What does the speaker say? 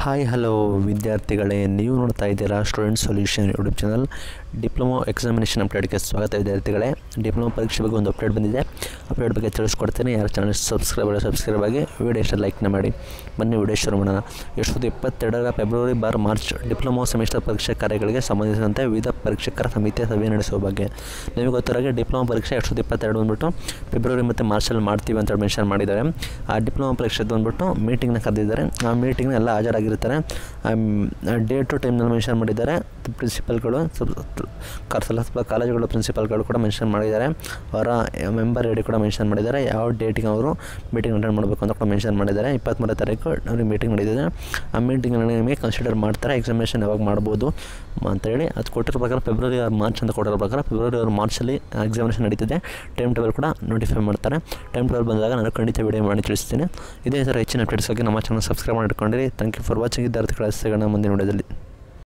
hi hello ವಿದ್ಯಾರ್ಥಿಗಳೇ ನೀವು ನೋಡ್ತಾ ಇದ್ದೀರಾ student solution YouTube channel diploma examination ಅಪ್ಡೇಟ್ಗೆ ಸ್ವಾಗತ ವಿದ್ಯಾರ್ಥಿಗಳೇ ಡಿಪ್ಲೊಮೊ ಪರೀಕ್ಷೆ ಬಗ್ಗೆ ಒಂದು ಅಪ್ಡೇಟ್ ಬಂದಿದೆ ಅಪ್ಡೇಟ್ ಬಗ್ಗೆ ತಿಳಿಸ್ಕೊಡ್ತೀನಿ ಯಾರು ಚಾನಲ್ ಸಬ್ಸ್ಕ್ರೈಬ್ ಅಲ್ಲ ಸಬ್ಸ್ಕ್ರೈಬ್ ಆಗಿ ವಿಡಿಯೋ ಇಷ್ಟ ಲೈಕ್ನ ಮಾಡಿ ಬನ್ನಿ ವಿಡಿಯೋ ಶುರು ಮಾಡೋಣ ಎಷ್ಟೊಂದು ಇಪ್ಪತ್ತೆರಡರ ಫೆಬ್ರವರಿ ಬಾರ್ ಮಾರ್ಚ್ ಡಿಪ್ಲೊಮೊ ಸೆಮಿಸ್ಟರ್ ಪರೀಕ್ಷೆ ಕಾರ್ಯಗಳಿಗೆ ಸಂಬಂಧಿಸಿದಂತೆ ವಿವಿಧ ಪರೀಕ್ಷಕರ ಸಮಿತಿಯ ಸಭೆ ನಡೆಸುವ ಬಗ್ಗೆ ನಿಮಗೆ ಗೊತ್ತಿರೋಗೆ ಡಿಪ್ಲೊಮೊ ಪರೀಕ್ಷೆ ಎರಡು ಸಾವಿರದ ಇಪ್ಪತ್ತೆರಡು ಬಂದ್ಬಿಟ್ಟು ಫೆಬ್ರವರಿ ಮತ್ತು ಮಾರ್ಚಲ್ಲಿ ಮಾಡ್ತೀವಿ ಅಂತ ಮೆನ್ಷನ್ ಮಾಡಿದ್ದಾರೆ ಆ ಡಿಪ್ಲೊಮೊ ಪರೀಕ್ಷೆದು ಬಂದ್ಬಿಟ್ಟು ಮೀಟಿಂಗ್ನ ಕರೆದಿದ್ದಾರೆ ಆ ಮೀಟಿಂಗ್ನ ಎಲ್ಲ ಹಾಜರಾಗಿರ್ತಾರೆ ಡೇಟು ಟೈಮ್ನಲ್ಲಿ ಮೆನ್ಷನ್ ಮಾಡಿದ್ದಾರೆ ಪ್ರಿನ್ಸಿಪಲ್ಗಳು ಕರ್ಸಲ್ಲ ಸ್ವಲ್ಪ ಕಾಲೇಜುಗಳ ಪ್ರಿನ್ಸಿಪಲ್ಗಳು ಕೂಡ ಮೆನ್ಷನ್ ಮಾಡಿದ್ದಾರೆ ಅವರ ಮೆಂಬರ್ ಐ ಡಿ ಕೂಡ ಮೆನ್ಷನ್ ಮಾಡಿದ್ದಾರೆ ಯಾವ ಡೇಟಿಗೆ ಅವರು ಮೀಟಿಂಗ್ ಅಟೆಂಡ್ ಮಾಡಬೇಕು ಅಂತ ಕೂಡ ಮೆನ್ಷನ್ ಮಾಡಿದ್ದಾರೆ ಇಪ್ಪತ್ತ್ಮೂರನೇ ತಾರೀಕು ಅವ್ರಿಗೆ ಮೀಟಿಂಗ್ ನಡೀತಿದೆ ಆ ಮೀಟಿಂಗ್ನಲ್ಲಿ ನಿಮಗೆ ಕನ್ಸಿಡರ್ ಮಾಡ್ತಾರೆ ಎಕ್ಸಾಮಿನೇಷನ್ ಯಾವಾಗ ಮಾಡ್ಬೋದು ಅಂತೇಳಿ ಅದು ಕೊಟ್ಟಿರೋ ಪ್ರಕಾರ ಫೆಬ್ರವರಿ ಆರ್ ಮಾರ್ಚ್ ಅಂತ ಕೊಟ್ಟಿರೋ ಪ್ರಕಾರ ಫೆಬ್ರವರಿ ಆರ್ ಮಾರ್ಚಲ್ಲಿ ಎಕ್ಸಾಮಿನೇಷನ್ ನಡೀತಿದೆ ಟೈಮ್ ಟೇಬಲ್ ಕೂಡ ನೋಟಿಫೈ ಮಾಡ್ತಾರೆ ಟೈಮ್ ಟೇಬಲ್ ಬಂದಾಗ ನಾನು ಖಂಡಿತ ವಿಡಿಯೋ ಮಾಡಿ ತಿಳಿಸ್ತೀನಿ ಇದೇ ಥರ ಹೆಚ್ಚಿನ ಅಪ್ಡೇಟ್ಸ್ಗಾಗಿ ನಮ್ಮ ಚಾನಲ್ ಸಬ್ಸ್ಕ್ರೈಬ್ ಮಾಡಿ ಇಟ್ಕೊಂಡಿರಿ ಥ್ಯಾಂಕ್ ಯು ಫಾರ್ ವಾಚಿಂಗ್ ವಿದ್ಯಾರ್ಥಿಗಳ ಸಿಗೋಣ ಮುಂದಿನ ವಿಡಿಯೋದಲ್ಲಿ